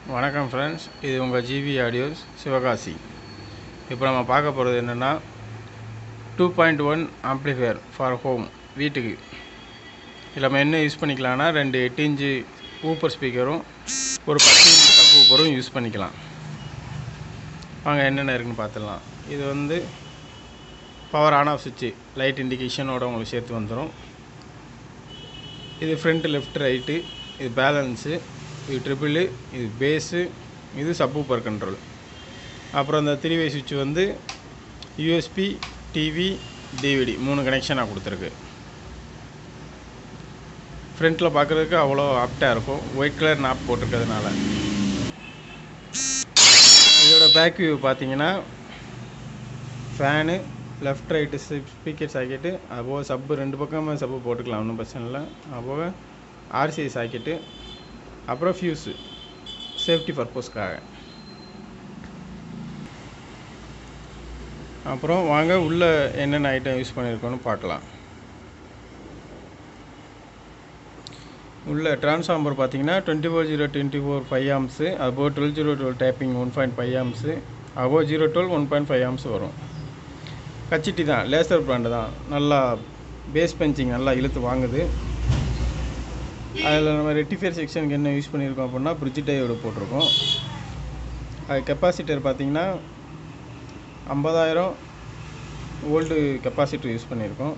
வணக்கம் ஃப்ரெண்ட்ஸ் இது உங்கள் ஜிவி ஆடியோஸ் சிவகாசி இப்போ நம்ம பார்க்க போகிறது என்னென்னா two point one amplifier for home வீட்டுக்கு இதில் நம்ம என்ன யூஸ் பண்ணிக்கலாம்னா ரெண்டு எட்டு இன்ச்சு ஊப்பர் ஸ்பீக்கரும் ஒரு பத்து இன்ச்சு சப் ஊப்பரும் யூஸ் பண்ணிக்கலாம் வாங்க என்னென்ன இருக்குன்னு பார்த்துடலாம் இது வந்து பவர் ஆன் ஆஃப் சுவிட்சு லைட் இண்டிகேஷனோட உங்களுக்கு சேர்த்து வந்துடும் இது ஃப்ரண்ட் லெஃப்ட் ரைட்டு இது பேலன்ஸு இது ட்ரிபிள் இது பேஸு இது சப்பூப்பர் கண்ட்ரோல் அப்புறம் இந்த த்ரீ வே சுவிட்ச் வந்து யூஎஸ்பி டிவி டிவிடி மூணு கனெக்ஷனாக கொடுத்துருக்கு ஃப்ரண்ட்டில் பார்க்குறதுக்கு அவ்வளோ ஆப்டாக இருக்கும் ஒயிட் கலர் நாப் போட்டிருக்கிறதுனால இதோட பேக் வியூ பார்த்தீங்கன்னா fan left right speaker socket அதுபோக சப்பு ரெண்டு பக்கமே சப்பு போட்டுக்கலாம் ஒன்றும் பிரச்சனை இல்லை அதுபோக ஆர்சிஐ சாக்கெட்டு அப்புறம் ஃபியூஸு சேஃப்டி பர்பஸ்க்காக அப்புறம் வாங்க உள்ளே என்னென்ன ஐட்டம் யூஸ் பண்ணியிருக்கோன்னு பார்க்கலாம் உள்ள ட்ரான்ஸ்ஃபார்மர் பார்த்தீங்கன்னா twenty four zero twenty four five amps அதுபோக twelve zero twelve tapping one point five amps அதுபோக zero twelve one point five amps வரும் கச்சிட்டி தான் லேசர் பிராண்டு தான் நல்லா பேஸ் பெஞ்சிங் நல்லா இழுத்து வாங்குது அதில் நம்ம ரெட்டிஃபையர் செக்ஷனுக்கு என்ன யூஸ் பண்ணியிருக்கோம் அப்படின்னா பிரிட்ஜ் டயோடு போட்டிருக்கோம் அது கெப்பாசிட்டர் பார்த்தீங்கன்னா ஐம்பதாயிரம் ஓல்டு கெப்பாசிட்டர் யூஸ் பண்ணியிருக்கோம்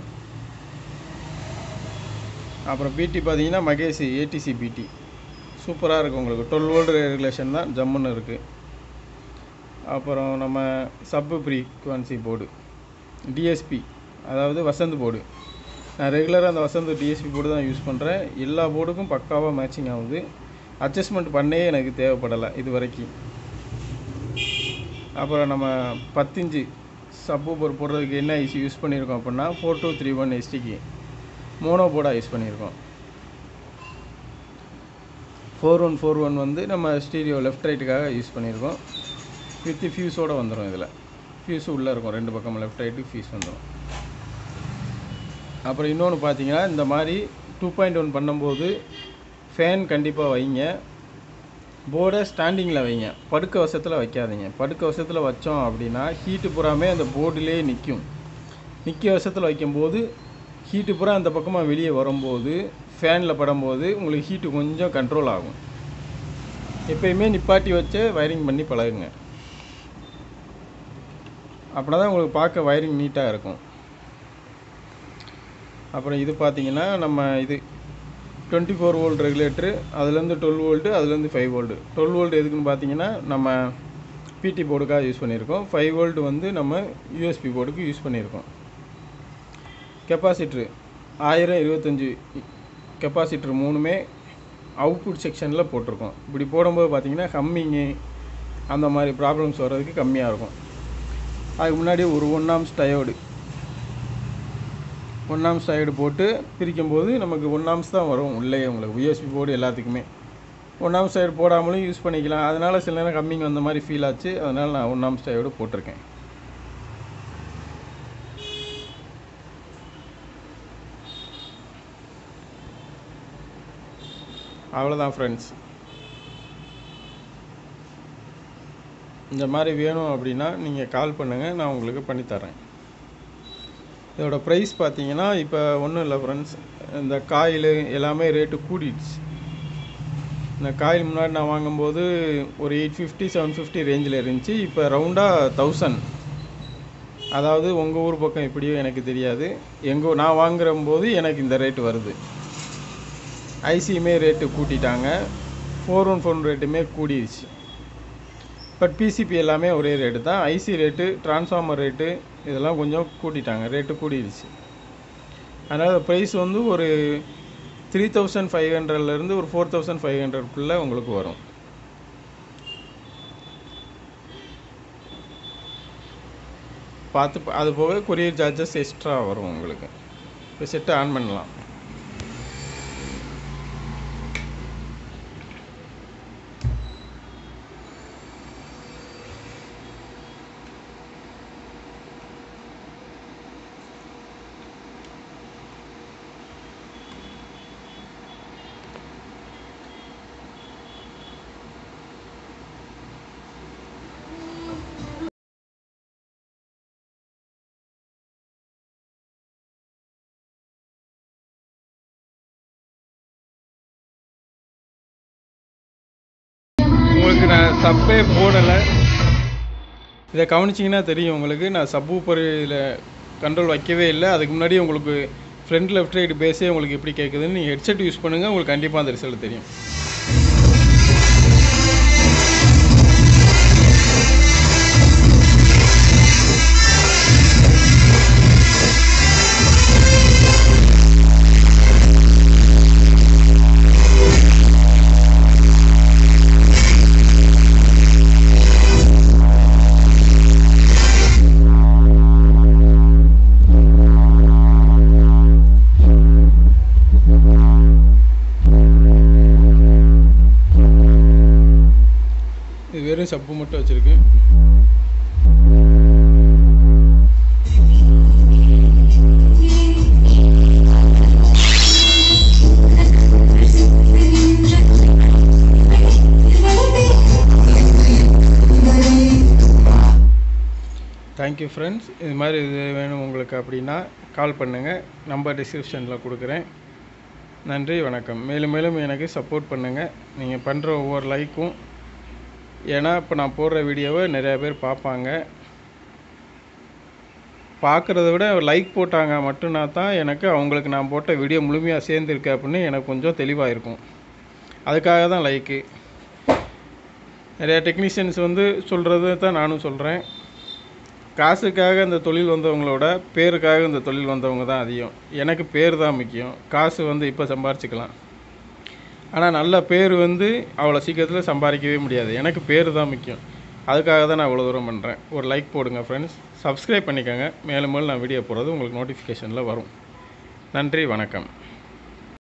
அப்புறம் பிடி பார்த்தீங்கன்னா மகேஷ் ஏடிசி பிடி சூப்பராக இருக்குது உங்களுக்கு டுவெல் வோல்டு ரெகுலேஷன் தான் ஜம்முன்னு இருக்குது அப்புறம் நம்ம சப்பு ஃப்ரீக்வன்சி போர்டு டிஎஸ்பி அதாவது வசந்த் போர்டு நான் ரெகுலராக அந்த வசந்த் டிஎஸ்பி போர்டு தான் யூஸ் பண்ணுறேன் எல்லா போர்டுக்கும் பக்காவாக மேட்சிங் ஆகுது அட்ஜஸ்ட்மெண்ட் பண்ணே எனக்கு தேவைப்படலை இது வரைக்கும் அப்புறம் நம்ம பத்திஞ்சு சப்பு போர்டு போடுறதுக்கு என்ன ஐசி யூஸ் பண்ணியிருக்கோம் அப்படின்னா ஃபோர் டூ த்ரீ ஒன் எஸ்டிக்கு மோனோ போர்டாக யூஸ் பண்ணியிருக்கோம் ஃபோர் ஒன் ஃபோர் ஒன் வந்து நம்ம ஸ்டீரியோ லெஃப்ட் ரைட்டுக்காக யூஸ் பண்ணியிருக்கோம் வித் ஃபியூஸோடு வந்துடும் இதில் ஃபியூஸு உள்ளே இருக்கும் ரெண்டு பக்கம் லெஃப்ட் ரைட்டு ஃபியூஸ் வந்துடும் அப்புறம் இன்னொன்று பார்த்தீங்கன்னா இந்த மாதிரி டூ பாயிண்ட் ஒன் பண்ணும்போது ஃபேன் கண்டிப்பாக வைங்க போர்டை ஸ்டாண்டிங்கில் வைங்க படுக்க வசத்தில் வைக்காதீங்க படுக்க வசத்தில் வச்சோம் அப்படின்னா ஹீட்டு பூராமே அந்த போர்டிலே நிற்கும் நிற்க வசத்தில் வைக்கும்போது ஹீட்டு பூரா அந்த பக்கமாக வெளியே வரும்போது ஃபேனில் படும்போது உங்களுக்கு ஹீட்டு கொஞ்சம் கண்ட்ரோல் ஆகும் எப்பயுமே நிப்பாட்டி வச்சு வயரிங் பண்ணி பழகுங்க அப்படின்னா தான் உங்களுக்கு பார்க்க வயரிங் நீட்டாக இருக்கும் அப்புறம் இது பார்த்தீங்கன்னா நம்ம இது டுவெண்ட்டி ஃபோர் வோல்ட் ரெகுலேட்ரு அதுலேருந்து டுவெல் வோல்ட்டு அதுலேருந்து ஃபைவ் வோல்ட்டு டுவெல் வோல்ட் எதுக்குன்னு பார்த்தீங்கன்னா நம்ம பிடி போர்டுக்காக யூஸ் பண்ணியிருக்கோம் ஃபைவ் வோல்ட் வந்து நம்ம யூஎஸ்பி போர்டுக்கு யூஸ் பண்ணியிருக்கோம் கெப்பாசிட்ரு ஆயிரம் இருபத்தஞ்சி கெப்பாசிட்ரு மூணுமே அவுட்புட் செக்ஷனில் போட்டிருக்கோம் இப்படி போடும்போது பார்த்தீங்கன்னா ஹம்மிங்கு அந்த மாதிரி ப்ராப்ளம்ஸ் வர்றதுக்கு கம்மியாக இருக்கும் அதுக்கு முன்னாடி ஒரு one amps diode one amps diode போட்டு பிரிக்கும்போது நமக்கு ஒன் ஆம்ஸ் தான் வரும் உள்ளே உங்களுக்கு யூஎஸ்பி போர்டு எல்லாத்துக்குமே ஒன் ஆம்ஸ் டயோடு போடாமலும் யூஸ் பண்ணிக்கலாம் அதனால் சில நேரம் கம்மிங் வந்த மாதிரி ஃபீல் ஆச்சு அதனால் நான் ஒன் ஆம்ஸ் டயோடு போட்டிருக்கேன் அவ்வளோதான் ஃப்ரெண்ட்ஸ் இந்த மாதிரி வேணும் அப்படின்னா நீங்கள் கால் பண்ணுங்கள் நான் உங்களுக்கு பண்ணித்தரேன் இதோட ப்ரைஸ் பார்த்தீங்கன்னா இப்போ ஒன்றும் இல்லை ஃப்ரெண்ட்ஸ் இந்த காயில் எல்லாமே ரேட்டு கூடிடுச்சு இந்த காயில் முன்னாடி நான் வாங்கும்போது ஒரு எயிட் ஃபிஃப்டி செவன் ஃபிஃப்டி ரேஞ்சில் இருந்துச்சு இப்போ ரவுண்டாக தௌசண்ட் அதாவது உங்கள் ஊர் பக்கம் எப்படியோ எனக்கு தெரியாது எங்கள் நான் வாங்குற போது எனக்கு இந்த ரேட்டு வருது ஐசியுமே ரேட்டு கூட்டிட்டாங்க ஃபோர் ஒன் ஃபோன் ரேட்டுமே கூடிடுச்சு பட் பிசிபி எல்லாமே ஒரே ரேட்டு தான் ஐசி ரேட்டு டிரான்ஸ்ஃபார்மர் ரேட்டு இதெல்லாம் கொஞ்சம் கூட்டிட்டாங்க ரேட்டு கூடிடுச்சு அதனால் ப்ரைஸ் வந்து ஒரு த்ரீ தௌசண்ட் ஃபைவ் ஹண்ட்ரட்லேருந்து ஒரு ஃபோர் தௌசண்ட் ஃபைவ் ஹண்ட்ரட்குள்ளே உங்களுக்கு வரும் பார்த்து அது போக கொரியர் சார்ஜஸ் எக்ஸ்ட்ரா வரும் உங்களுக்கு இப்போ செட்டை ஆன் பண்ணலாம் உங்களுக்கு நான் சப்பே போடலை இதை கவனிச்சிங்கன்னா தெரியும் உங்களுக்கு நான் சப் ஊப்பர் இதில் கண்ட்ரோல் வைக்கவே இல்லை அதுக்கு முன்னாடி உங்களுக்கு ஃப்ரண்ட் லெஃப்ட் ரைட் பேஸே உங்களுக்கு எப்படி கேட்குதுன்னு நீங்கள் ஹெட்செட் யூஸ் பண்ணுங்கள் உங்களுக்கு கண்டிப்பாக அந்த ரிசல்ட் தெரியும் இது வெறும் சப்பு மட்டும் வச்சுருக்கு தேங்க்யூ ஃப்ரெண்ட்ஸ் இது மாதிரி இது வேணும் உங்களுக்கு அப்படின்னா கால் பண்ணுங்கள் நம்பர் டிஸ்கிரிப்ஷனில் கொடுக்குறேன் நன்றி வணக்கம் மேலும் மேலும் எனக்கு சப்போர்ட் பண்ணுங்கள் நீங்கள் பண்ணுற ஒவ்வொரு லைக்கும் ஏன்னா இப்போ நான் போடுற வீடியோவை நிறையா பேர் பார்ப்பாங்க பார்க்குறத விட லைக் போட்டாங்க மட்டும்னா தான் எனக்கு அவங்களுக்கு நான் போட்ட வீடியோ முழுமையாக சேர்ந்துருக்கு அப்படின்னு எனக்கு கொஞ்சம் தெளிவாக இருக்கும் அதுக்காக தான் லைக்கு நிறையா டெக்னீஷியன்ஸ் வந்து சொல்கிறது தான் நானும் சொல்கிறேன் காசுக்காக இந்த தொழில் வந்தவங்களோட பேருக்காக இந்த தொழில் வந்தவங்க தான் அதிகம் எனக்கு பேர் தான் முக்கியம் காசு வந்து இப்போ சம்பாரிச்சுக்கலாம் ஆனால் நல்ல பேர் வந்து அவ்வளோ சீக்கிரத்தில் சம்பாதிக்கவே முடியாது எனக்கு பேர் தான் முக்கியம் அதுக்காக தான் நான் இவ்வளோ தூரம் பண்ணுறேன் ஒரு லைக் போடுங்க ஃப்ரெண்ட்ஸ் சப்ஸ்கிரைப் பண்ணிக்கோங்க மேலும் மேலும் நான் வீடியோ போடுறது உங்களுக்கு நோட்டிஃபிகேஷனில் வரும் நன்றி வணக்கம்